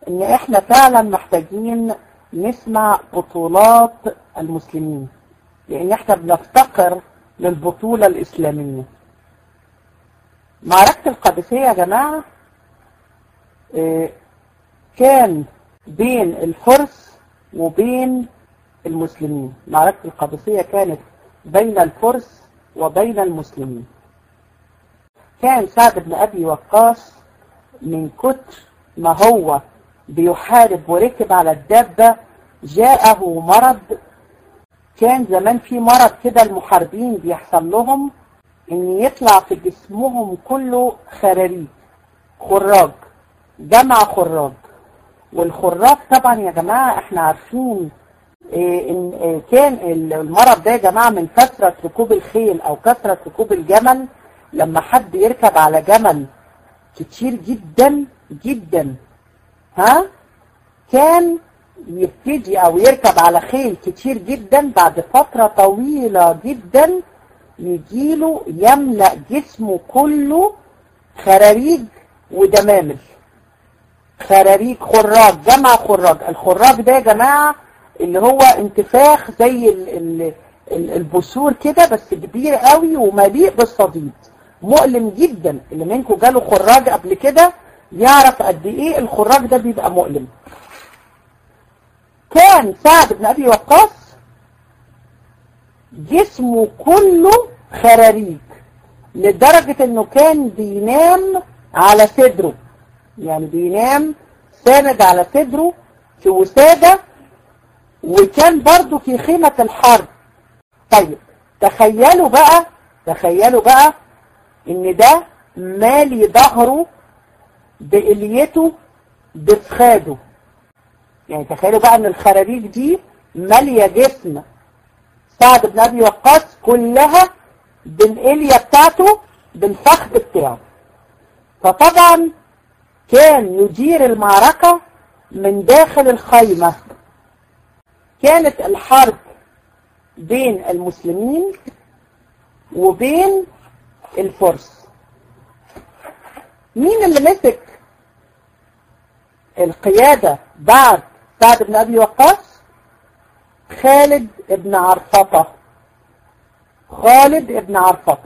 ان احنا فعلا محتاجين نسمع بطولات المسلمين لان احنا بنفتقر للبطولة الاسلامية معركة القادسية يا جماعة اه كان بين الفرس وبين المسلمين معركة القادسية كانت بين الفرس وبين المسلمين كان سعد بن أبي وقاص من كتر ما هو بيحارب وركب على الدابة جاءه مرض كان زمان في مرض كده المحاربين بيحصل لهم ان يطلع في جسمهم كله خراريج خراج جمع خراج والخراج طبعا يا جماعة احنا عارفين إيه ان إيه كان المرض ده يا جماعة من كثرة ركوب الخيل او كثرة ركوب الجمل لما حد يركب على جمل كتير جدا جدا ها كان يبتدي او يركب على خيل كتير جدا بعد فترة طويلة جدا يجيله يملأ جسمه كله خراريج ودمامل خراريج خراج جمع خراج الخراج ده يا جماعة اللي هو انتفاخ زي ال ال ال البثور كده بس كبير قوي ومليء بالصديد مؤلم جدا اللي منكم جاله خراج قبل كده يعرف قد ايه الخراج ده بيبقى مؤلم كان سعد بن ابي وقاص جسمه كله خراريج لدرجة انه كان بينام على صدره يعني بينام ساند على صدره في وسادة وكان برضو في خيمة الحرب طيب تخيلوا بقى تخيلوا بقى ان ده مالي ظهره بإليته بفخاده يعني تخيلوا بقى ان الخراريج دي مالية جسم سعد بن ابي وقاص كلها بالإلية بتاعته بالفخذ بتاعه فطبعا كان يدير المعركة من داخل الخيمة كانت الحرب بين المسلمين وبين الفرس مين اللي مسك القيادة بعد سعد بن أبي وقاص خالد بن عرفطة خالد بن عرفطة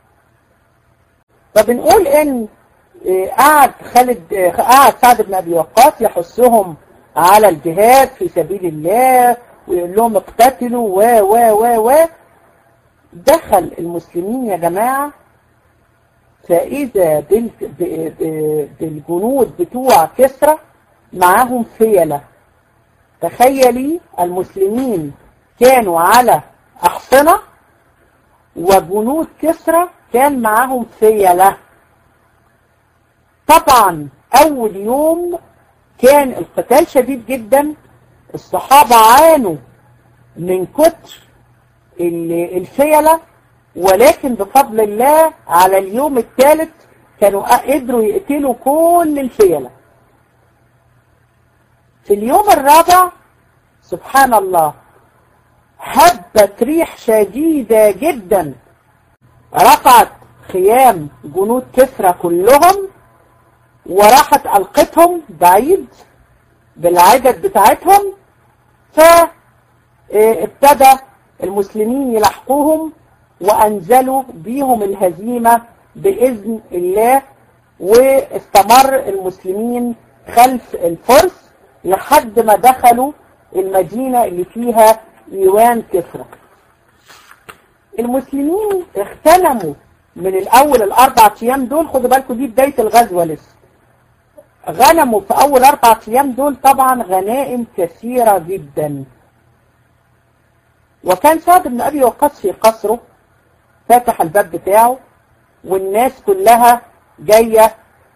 فبنقول ان قعد خالد قعد سعد بن أبي وقاص يحثهم على الجهاد في سبيل الله ويقول لهم اقتتلوا و و و و دخل المسلمين يا جماعة فإذا بالجنود بتوع كسرى معاهم فيلة تخيلي المسلمين كانوا على أحصنة وجنود كسرى كان معاهم فيلة طبعا أول يوم كان القتال شديد جدا الصحابة عانوا من كتر الفيلة ولكن بفضل الله على اليوم الثالث كانوا قدروا يقتلوا كل الفيلة في اليوم الرابع سبحان الله هبت ريح شديدة جدا رفعت خيام جنود كسرى كلهم وراحت ألقتهم بعيد بالعدد بتاعتهم فابتدى المسلمين يلحقوهم وأنزلوا بيهم الهزيمة بإذن الله واستمر المسلمين خلف الفرس لحد ما دخلوا المدينة اللي فيها إيوان كسرى المسلمين اغتنموا من الأول الأربع أيام دول خدوا بالكم دي بداية الغزوة لسه غنموا في أول أربع أيام دول طبعا غنائم كثيرة جدا وكان سعد بن أبي وقاص في قصره فاتح الباب بتاعه والناس كلها جاية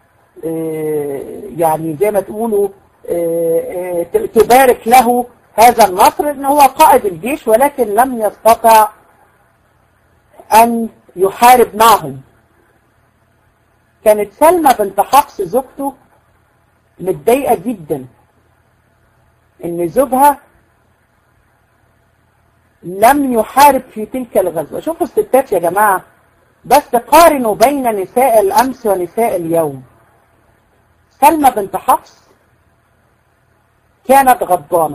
يعني زي ما تقولوا تبارك له هذا النصر ان هو قائد الجيش ولكن لم يستطع ان يحارب معهم كانت سلمى بنت حفص زوجته متضايقة جدا ان زوجها لم يحارب في تلك الغزوة شوفوا الستات يا جماعة بس قارنوا بين نساء الأمس ونساء اليوم سلمى بنت حفص كانت غضبانة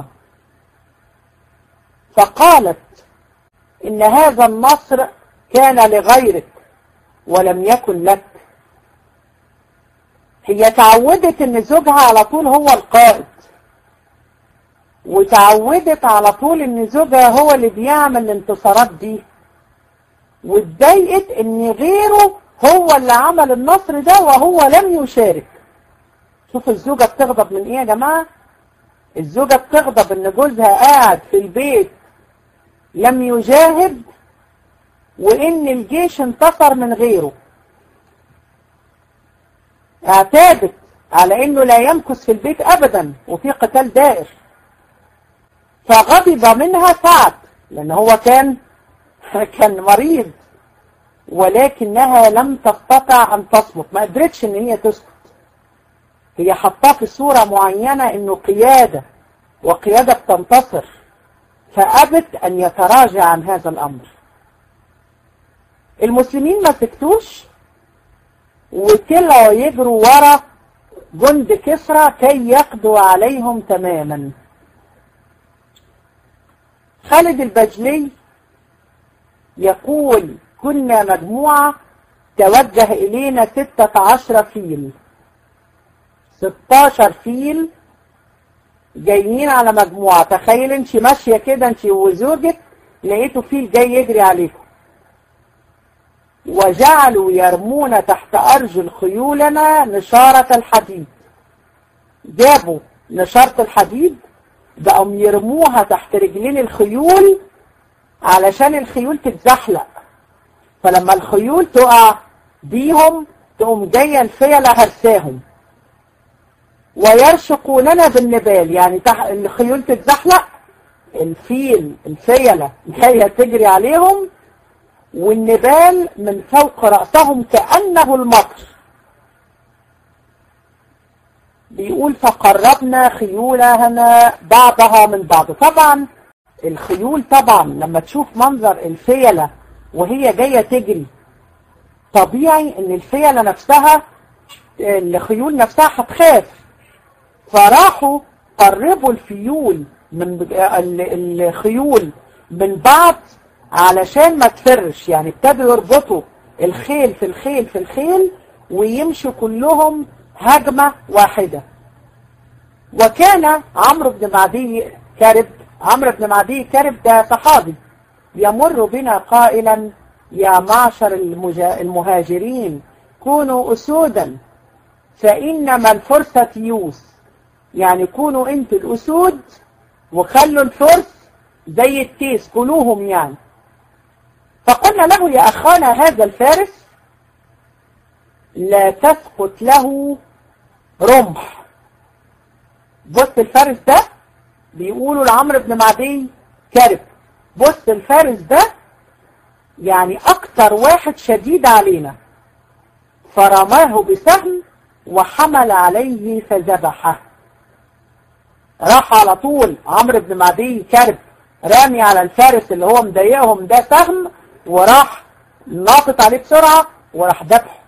فقالت إن هذا النصر كان لغيرك ولم يكن لك هي تعودت ان زوجها على طول هو القائد وتعودت على طول ان زوجها هو اللي بيعمل الانتصارات دي واتضايقت ان غيره هو اللي عمل النصر ده وهو لم يشارك شوف الزوجة بتغضب من ايه يا جماعة الزوجة بتغضب ان جوزها قاعد في البيت لم يجاهد وان الجيش انتصر من غيره اعتادت على انه لا يمكث في البيت ابدا وفي قتال دائر فغضب منها سعد لان هو كان كان مريض ولكنها لم تستطع ان تصمت ما قدرتش ان هي تسكت هي حطاه في صورة معينة انه قيادة وقيادة بتنتصر فأبت ان يتراجع عن هذا الامر المسلمين ما سكتوش وطلعوا يجروا ورا جند كسرى كي يقضوا عليهم تماما خالد البجلي يقول كنا مجموعة توجه إلينا ستة عشر فيل ستاشر فيل جايين على مجموعة تخيل انت ماشية كده انت وزوجك لقيتوا فيل جاي يجري عليكم وجعلوا يرمون تحت أرجل خيولنا نشارة الحديد جابوا نشارة الحديد بقوا يرموها تحت رجلين الخيول علشان الخيول تتزحلق فلما الخيول تقع بيهم تقوم جاية الفيلة هرساهم ويرشقوننا بالنبال يعني تح... الخيول تتزحلق الفيل الفيلة جاية تجري عليهم والنبال من فوق رأسهم كأنه المطر بيقول فقربنا خيولنا بعضها من بعض طبعا الخيول طبعا لما تشوف منظر الفيلة وهي جاية تجري طبيعي ان الفيلة نفسها الخيول نفسها هتخاف فراحوا قربوا الفيول من الخيول من بعض علشان ما تفرش يعني ابتدوا يربطوا الخيل في الخيل في الخيل ويمشوا كلهم هجمة واحدة وكان عمرو بن معدي كرب عمرو بن معدي كرب ده صحابي يمر بنا قائلا يا معشر المهاجرين كونوا أسودا فإنما الفرصة تيوس يعني كونوا انتوا الأسود وخلوا الفرس زي التيس كلوهم يعني فقلنا له يا أخانا هذا الفارس لا تسقط له رمح بص الفارس ده بيقولوا لعمرو بن معدي كرب بص الفارس ده يعني أكتر واحد شديد علينا فرماه بسهم وحمل عليه فذبحه راح على طول عمرو بن معدي كرب رامي على الفارس اللي هو مضايقهم ده سهم وراح ناطط عليه بسرعة وراح ذبحه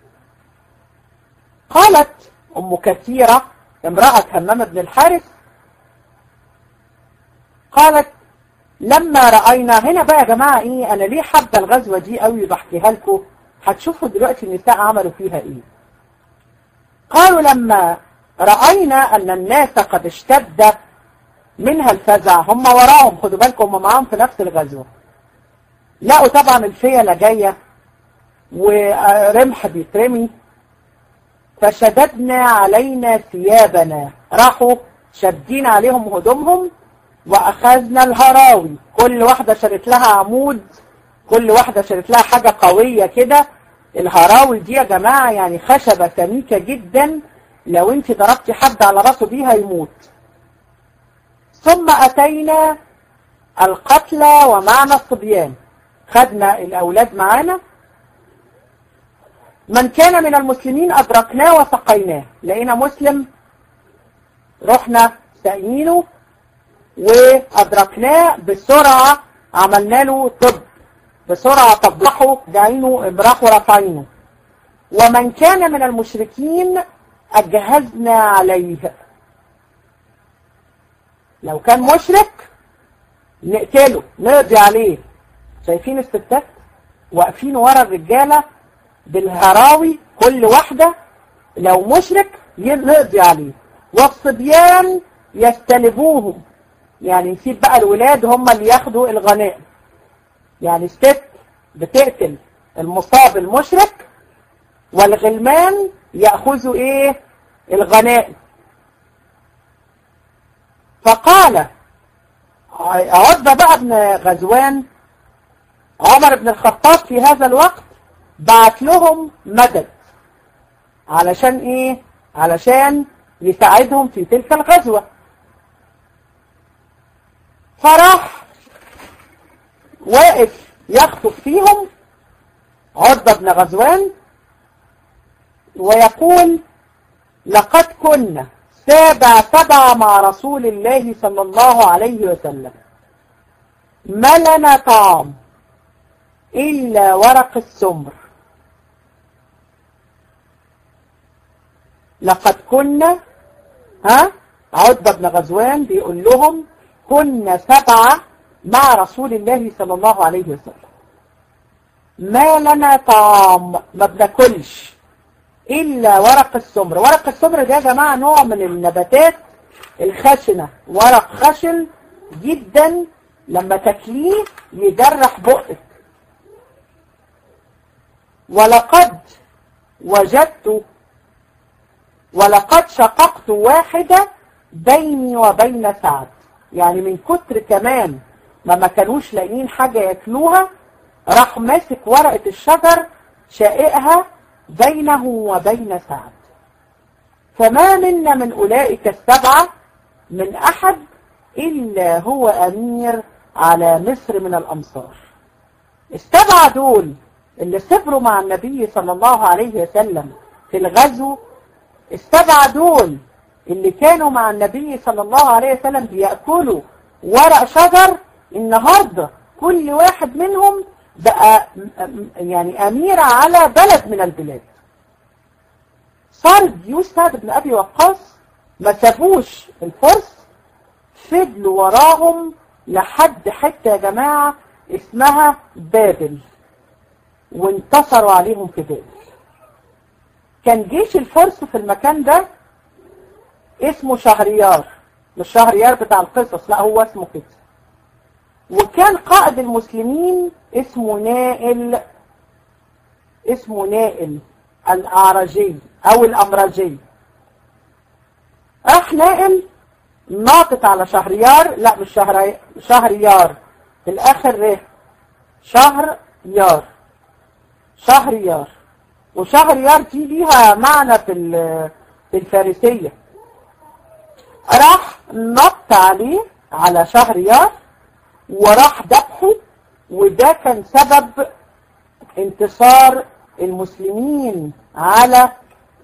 قالت أم كثيرة امرأة همام بن الحارث قالت لما رأينا هنا بقى يا جماعة ايه انا ليه حابة الغزوة دي قوي بحكيها لكم هتشوفوا دلوقتي النساء عملوا فيها ايه قالوا لما رأينا ان الناس قد اشتد منها الفزع هم وراهم خدوا بالكم هم معاهم في نفس الغزوة لقوا طبعا الفيلة جاية ورمح بيترمي فشددنا علينا ثيابنا راحوا شدين عليهم هدومهم واخذنا الهراوي كل واحدة شرت لها عمود كل واحدة شرت لها حاجة قوية كده الهراوي دي يا جماعة يعني خشبة سميكة جدا لو انت ضربتي حد على راسه بيها يموت ثم اتينا القتلى ومعنا الصبيان خدنا الاولاد معانا من كان من المسلمين ادركناه وسقيناه لقينا مسلم رحنا ساقيينه وأدركناه بسرعة عملنا له طب بسرعة طبحه دعينه امراح ورفعينه ومن كان من المشركين أجهزنا عليه لو كان مشرك نقتله نقضي عليه شايفين الستات واقفين ورا الرجالة بالهراوي كل واحدة لو مشرك نقضي عليه والصبيان يستلبوهم يعني نسيب بقى الولاد هم اللي ياخدوا الغنائم يعني الست بتقتل المصاب المشرك والغلمان يأخذوا ايه الغنائم فقال عتبة بقى ابن غزوان عمر بن الخطاب في هذا الوقت بعت لهم مدد علشان ايه علشان يساعدهم في تلك الغزوة فراح واقف يخطب فيهم عتبة بن غزوان ويقول لقد كنا سابع سبع مع رسول الله صلى الله عليه وسلم ما لنا طعام إلا ورق السمر لقد كنا ها عتبة بن غزوان بيقول لهم كنا سبعة مع رسول الله صلى الله عليه وسلم ما لنا طعام ما بناكلش إلا ورق السمر ورق السمر ده يا جماعة نوع من النباتات الخشنة ورق خشن جدا لما تاكليه يجرح بقك ولقد وجدت ولقد شققت واحدة بيني وبين سعد يعني من كتر كمان ما ما كانوش لاقيين حاجة ياكلوها راح ماسك ورقة الشجر شائقها بينه وبين سعد فما منا من أولئك السبعة من أحد إلا هو أمير على مصر من الأمصار السبعة دول اللي صبروا مع النبي صلى الله عليه وسلم في الغزو السبعة دول اللي كانوا مع النبي صلى الله عليه وسلم بيأكلوا ورق شجر النهاردة كل واحد منهم بقى يعني أمير على بلد من البلاد صار جيوش سعد بن أبي وقاص ما سابوش الفرس فضلوا وراهم لحد حتى يا جماعة اسمها بابل وانتصروا عليهم في بابل كان جيش الفرس في المكان ده اسمه شهريار مش شهريار بتاع القصص لا هو اسمه كده وكان قائد المسلمين اسمه نائل اسمه نائل الأعرجي أو الأمرجي راح نائل ناطط على شهريار لا مش شهر شهريار في الآخر ره شهر يار شهريار وشهريار دي ليها معنى في في الفارسية راح نط عليه على شهريار وراح ذبحه وده كان سبب انتصار المسلمين على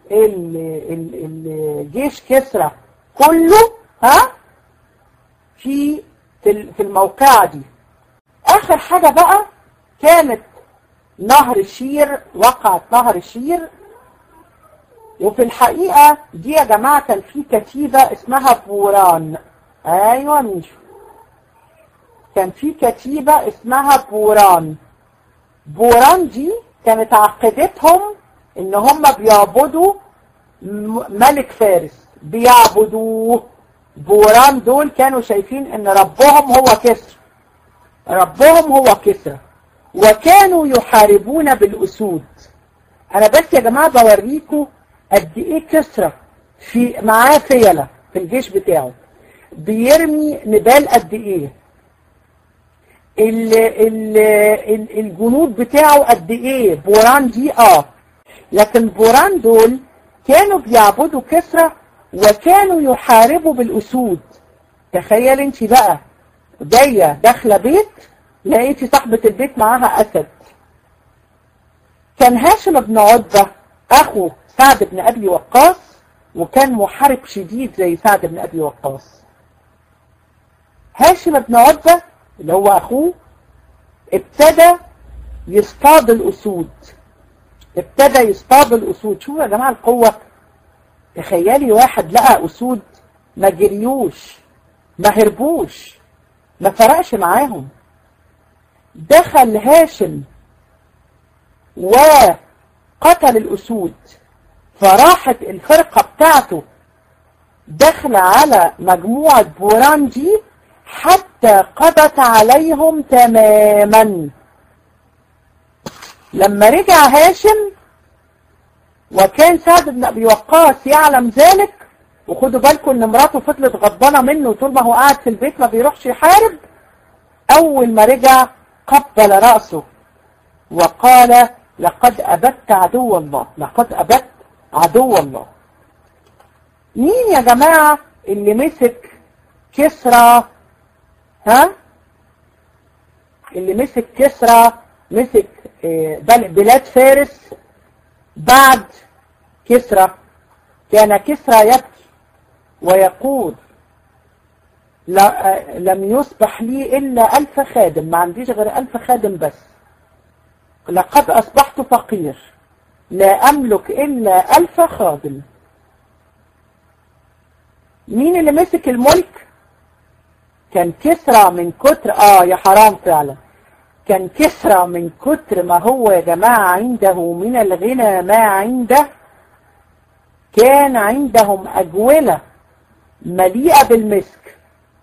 الجيش كسرى كله ها في في الموقعة دي اخر حاجة بقى كانت نهر الشير وقعت نهر الشير وفي الحقيقة دي يا جماعة كان في كتيبة اسمها بوران ايوه ميشو كان في كتيبة اسمها بوران بوران دي كانت عقيدتهم ان هم بيعبدوا ملك فارس بيعبدوه بوران دول كانوا شايفين ان ربهم هو كسر ربهم هو كسر وكانوا يحاربون بالاسود انا بس يا جماعة بوريكم قد ايه كسرى في معاه فيلة في الجيش بتاعه بيرمي نبال قد ايه ال ال ال الجنود بتاعه قد ايه بوران دي اه لكن بوران دول كانوا بيعبدوا كسرى وكانوا يحاربوا بالاسود تخيل انت بقى جاية داخلة بيت لقيتي صاحبة البيت معاها اسد كان هاشم بن عتبة اخو سعد بن ابي وقاص وكان محارب شديد زي سعد بن ابي وقاص هاشم بن عتبة اللي هو اخوه ابتدى يصطاد الاسود ابتدى يصطاد الاسود شوفوا يا جماعة القوة تخيلي واحد لقى اسود ما جريوش ما هربوش ما فرقش معاهم دخل هاشم وقتل الأسود فراحت الفرقة بتاعته دخل على مجموعة بورانجي حتى قضت عليهم تماما لما رجع هاشم وكان سعد بن أبي وقاص يعلم ذلك وخدوا بالكم ان مراته فضلت غضبانة منه طول ما هو قاعد في البيت ما بيروحش يحارب اول ما رجع قبل رأسه وقال لقد أبدت عدو الله لقد أبدت عدو الله مين يا جماعة اللي مسك كسرى ها اللي مسك كسرى مسك بلاد فارس بعد كسرى كان كسرى يبكي ويقول لم يصبح لي إلا ألف خادم ما عنديش غير ألف خادم بس لقد أصبحت فقير لا أملك إلا ألف خادم مين اللي مسك الملك كان كسرى من كتر آه يا حرام فعلا كان كسرى من كتر ما هو يا جماعة عنده من الغنى ما عنده كان عندهم أجولة مليئة بالمسك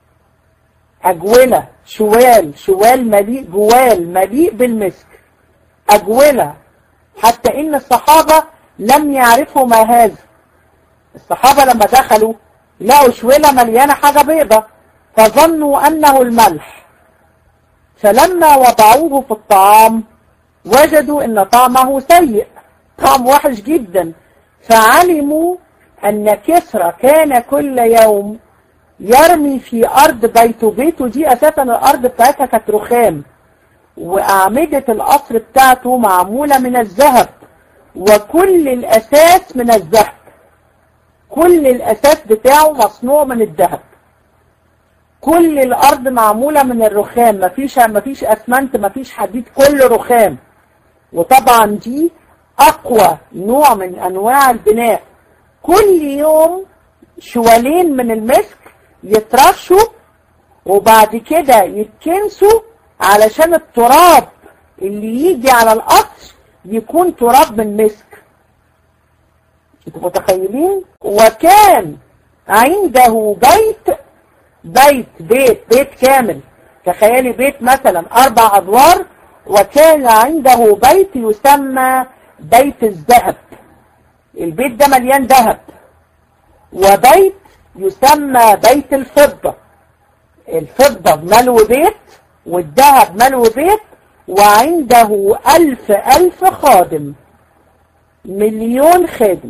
أجولة شوال شوال مليء جوال مليء بالمسك أجولة حتى إن الصحابة لم يعرفوا ما هذا الصحابة لما دخلوا لقوا شويلة مليانة حاجة بيضة فظنوا أنه الملح فلما وضعوه في الطعام وجدوا أن طعمه سيء طعم وحش جدا فعلموا أن كسرى كان كل يوم يرمي في أرض بيته بيته دي أساسا الأرض بتاعتها كانت رخام وأعمدة القصر بتاعته معمولة من الذهب وكل الأساس من الذهب كل الأساس بتاعه مصنوع من الذهب كل الأرض معمولة من الرخام مفيش مفيش أسمنت مفيش حديد كل رخام وطبعا دي أقوى نوع من أنواع البناء كل يوم شوالين من المسك يترشوا وبعد كده يتكنسوا علشان التراب اللي يجي على القصر يكون تراب من مسك انتوا متخيلين وكان عنده بيت بيت بيت بيت كامل تخيلي بيت مثلا اربع ادوار وكان عنده بيت يسمى بيت الذهب البيت ده مليان ذهب وبيت يسمى بيت الفضة الفضة ملو بيت والذهب ملو بيت وعنده ألف ألف خادم مليون خادم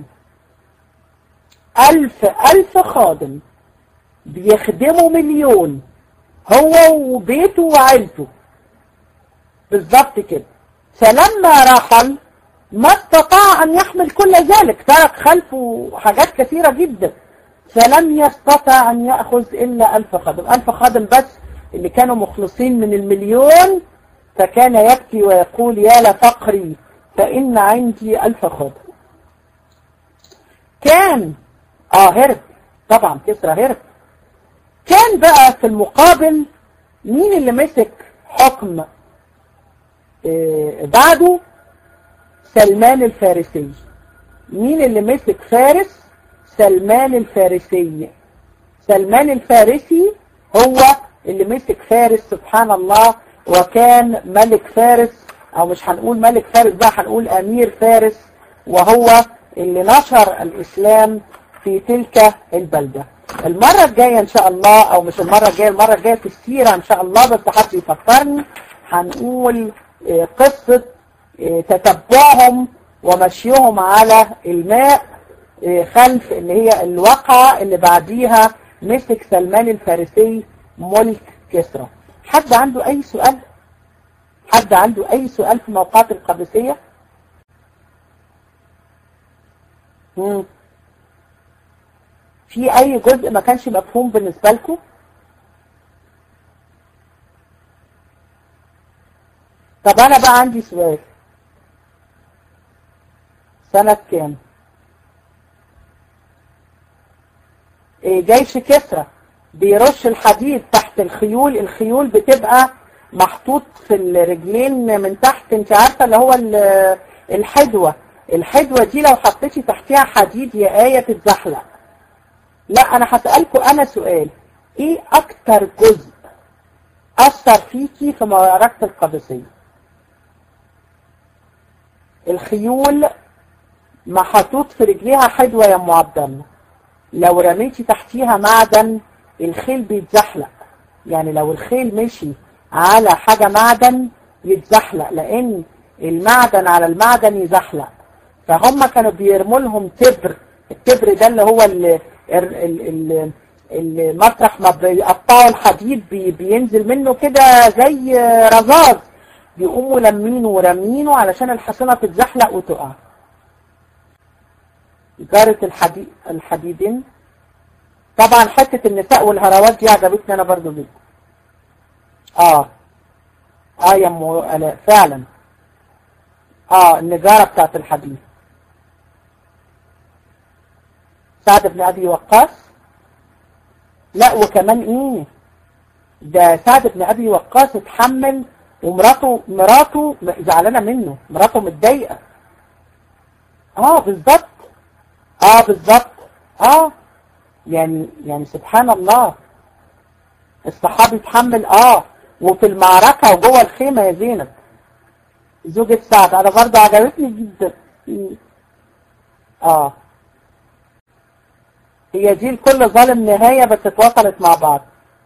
ألف ألف خادم بيخدموا مليون هو وبيته وعيلته بالظبط كده فلما رحل ما استطاع أن يحمل كل ذلك ترك خلفه حاجات كثيرة جدا فلم يستطع أن يأخذ إلا ألف خادم ألف خادم بس اللي كانوا مخلصين من المليون فكان يبكي ويقول يا لفقري فإن عندي ألف خادم كان آه هرب طبعا كسرى هرب كان بقى في المقابل مين اللي مسك حكم آه بعده سلمان الفارسي مين اللي مسك فارس سلمان الفارسي سلمان الفارسي هو اللي مسك فارس سبحان الله وكان ملك فارس او مش هنقول ملك فارس بقى هنقول امير فارس وهو اللي نشر الاسلام في تلك البلدة المرة الجاية ان شاء الله او مش المرة الجاية المرة الجاية في السيرة ان شاء الله بس حد يفكرني هنقول قصة تتبعهم ومشيهم على الماء خلف اللي هي الواقعة اللي بعديها مسك سلمان الفارسي ملك كسرى حد عنده اي سؤال حد عنده اي سؤال في موقعات القادسية مم. في اي جزء ما كانش مفهوم بالنسبة لكم طب انا بقى عندي سؤال سنة كام إيه جيش كسرى بيرش الحديد تحت الخيول الخيول بتبقى محطوط في الرجلين من تحت انت عارفة اللي هو ال- الحدوة الحدوة دي لو حطيتي تحتها حديد يا آية تتزحلق لا انا هسألكم انا سؤال ايه اكتر جزء اثر فيكي في معركة القادسية الخيول محطوط في رجليها حدوة يا ام عبد الله لو رميتي تحتيها معدن الخيل بيتزحلق يعني لو الخيل مشي على حاجة معدن يتزحلق لان المعدن على المعدن يزحلق فهم كانوا بيرموا لهم تبر التبر ده اللي هو ال ال ال المطرح ما بيقطعوا الحديد بي بينزل منه كده زي رذاذ بيقوموا لمينه ورمينه علشان الحصينة تتزحلق وتقع إدارة الحديد الحديدين طبعا حتة النساء والهروات دي عجبتني أنا برضو جدا آه آه يا أم آلاء فعلا آه النجارة بتاعت الحديد سعد بن أبي وقاص لا وكمان إيه ده سعد بن أبي وقاص اتحمل ومراته مراته زعلانة منه مراته متضايقة اه بالظبط اه بالظبط اه يعني يعني سبحان الله الصحابي اتحمل اه وفي المعركة وجوه الخيمة يا زينب زوجة سعد انا برضه عجبتني جدا اه هي دي لكل ظالم نهاية بس اتوصلت مع بعض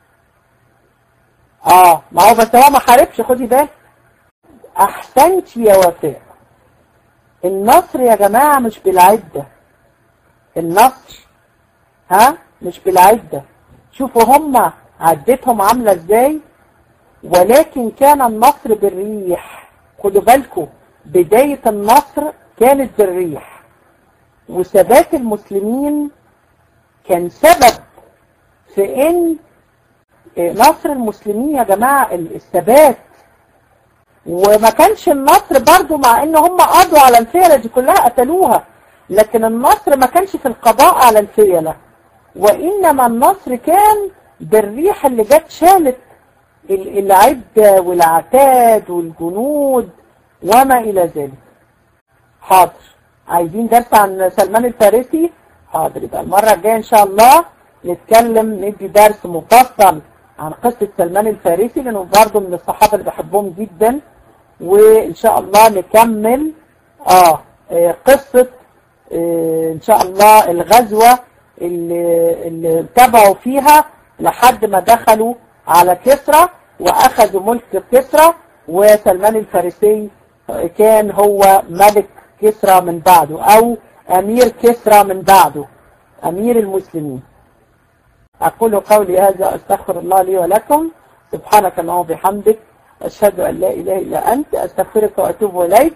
اه ما هو بس هو ما حاربش خدي بالك احسنت يا وفاء النصر يا جماعة مش بالعدة النصر ها مش بالعدة شوفوا هم عدتهم عاملة ازاي ولكن كان النصر بالريح خدوا بالكم بداية النصر كانت بالريح وثبات المسلمين كان سبب في ان نصر المسلمين يا جماعة الثبات وما كانش النصر برضو مع ان هم قضوا على الفيلة دي كلها قتلوها لكن النصر ما كانش في القضاء على الفيلة وإنما النصر كان بالريح اللي جت شالت العدة والعتاد والجنود وما إلى ذلك حاضر عايزين درس عن سلمان الفارسي حاضر يبقى المرة الجاية إن شاء الله نتكلم ندي درس مفصل عن قصة سلمان الفارسي لأنه برضه من الصحابة اللي بحبهم جدا وإن شاء الله نكمل آه قصة آه إن شاء الله الغزوة اللي, اللي تبعوا فيها لحد ما دخلوا على كسرى وأخذوا ملك كسرى وسلمان الفارسي كان هو ملك كسرى من بعده أو أمير كسرى من بعده أمير المسلمين أقول قولي هذا أستغفر الله لي ولكم سبحانك اللهم وبحمدك أشهد أن لا إله إلا أنت أستغفرك وأتوب إليك